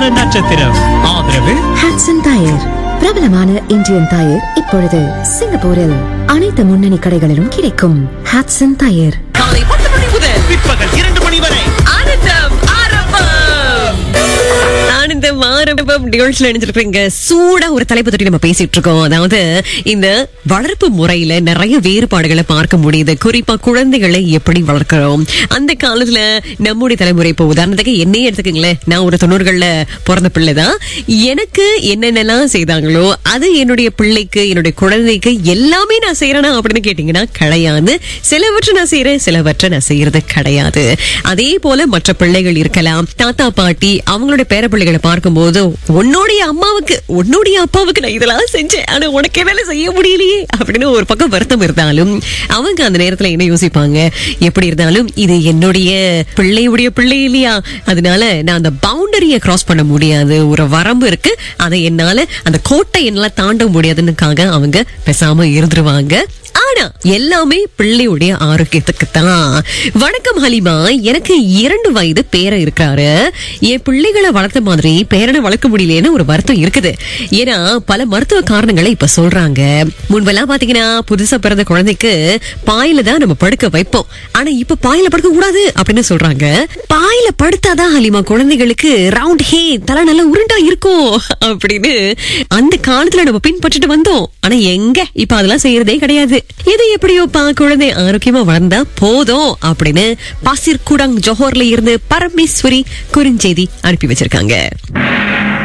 வார நட்சத்திரம் ஆதரவு ஹாட்சன் டயர் பிரபலமான இந்தியன் டயர் இப்பொழுது சிங்கப்பூரில் அனைத்து முன்னணி கடைகளிலும் கிடைக்கும் ஹாட்சன் டயர் காலை பத்து மணி முதல் பிற்பகல் இரண்டு மணி வரை ஆனந்தம் ஆரம்பம் ஆனந்தம் ஆரம்பம் நிகழ்ச்சியில் இணைஞ்சிருப்பீங்க சூடா ஒரு தலைப்பு தொட்டி நம்ம பேசிட்டு இருக்கோம் அதாவது இந்த வளர்ப்பு முறையில நிறைய வேறுபாடுகளை பார்க்க முடியுது குறிப்பா குழந்தைகளை எப்படி வளர்க்கிறோம் அந்த காலத்துல நம்முடைய தலைமுறை இப்போ உதாரணத்துக்கு என்னையே எடுத்துக்கங்களேன் நான் ஒரு தொண்ணூறுகள்ல பிறந்த பிள்ளை தான் எனக்கு என்னென்னலாம் செய்தாங்களோ அது என்னுடைய பிள்ளைக்கு என்னுடைய குழந்தைக்கு எல்லாமே நான் செய்யறேனா அப்படின்னு கேட்டீங்கன்னா கிடையாது சிலவற்றை நான் செய்யறேன் சிலவற்றை நான் செய்யறது கிடையாது அதே போல மற்ற பிள்ளைகள் இருக்கலாம் தாத்தா பாட்டி அவங்களுடைய பேர பிள்ளைகளை பார்க்கும்போது உன்னுடைய அம்மாவுக்கு உன்னுடைய அப்பாவுக்கு நான் இதெல்லாம் செஞ்சேன் ஆனா உனக்கு என்னால செய்ய முடியலையே அப்படின்னு ஒரு பக்கம் வருத்தம் இருந்தாலும் அவங்க அந்த நேரத்துல என்ன யோசிப்பாங்க எப்படி இருந்தாலும் இது என்னுடைய பிள்ளையுடைய பிள்ளை இல்லையா அதனால நான் அந்த பவுண்டரியை கிராஸ் பண்ண முடியாது ஒரு வரம்பு இருக்கு அதை என்னால அந்த கோட்டை என்னால தாண்ட முடியாதுன்னுக்காக அவங்க பேசாம இருந்துருவாங்க ஆனா எல்லாமே பிள்ளையுடைய ஆரோக்கியத்துக்கு தான் வணக்கம் ஹலிமா எனக்கு இரண்டு வயது பேரன் இருக்காரு என் பிள்ளைகளை வளர்த்த மாதிரி பேரனை வளர்க்க முடியலன்னு ஒரு வருத்தம் இருக்குது ஏன்னா பல மருத்துவ காரணங்களை இப்ப சொல்றாங்க முன்பெல்லாம் பாத்தீங்கன்னா புதுசா பிறந்த குழந்தைக்கு பாயில தான் நம்ம படுக்க வைப்போம் ஆனா இப்ப பாயில படுக்க கூடாது அப்படின்னு சொல்றாங்க பாயில படுத்தாதான் ஹலிமா குழந்தைகளுக்கு ரவுண்ட் ஹே தலை நல்லா உருண்டா இருக்கும் அப்படின்னு அந்த காலத்துல நம்ம பின்பற்றிட்டு வந்தோம் ஆனா எங்க இப்ப அதெல்லாம் செய்யறதே கிடையாது இது எப்படியோப்பா குழந்தை ஆரோக்கியமா வளர்ந்தா போதும் அப்படின்னு பாசிர் குடங் ஜோஹர்ல இருந்து பரமேஸ்வரி குறுஞ்செய்தி அனுப்பி வச்சிருக்காங்க